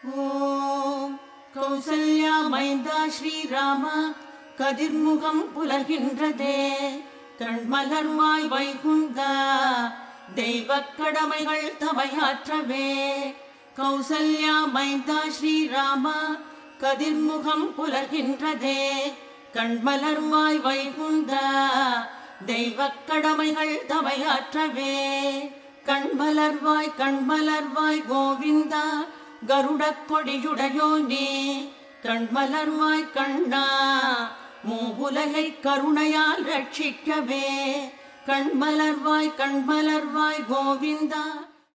ஓம் கௌசல்யா மைந்தா ஸ்ரீராம கதிர்முகம் புலர்கின்றதே கண்மலர்வாய் வைகுந்தா தெய்வக் கடமைகள் தமையாற்றவே கௌசல்யா மைந்தா ஸ்ரீராம கதிர்முகம் புலர்கின்றதே கண்மலர்வாய் வைகுந்தா தெய்வக் கடமைகள் தமையாற்றவே கண்மலர்வாய் கண்மலர்வாய் கோவிந்தா கருடக் கொடியுடையோனே கண்மலர்வாய் கண்ணா மூவுலகை கருணையால் ரட்சிக்கவே கண்மலர்வாய் கண்மலர்வாய் கோவிந்தா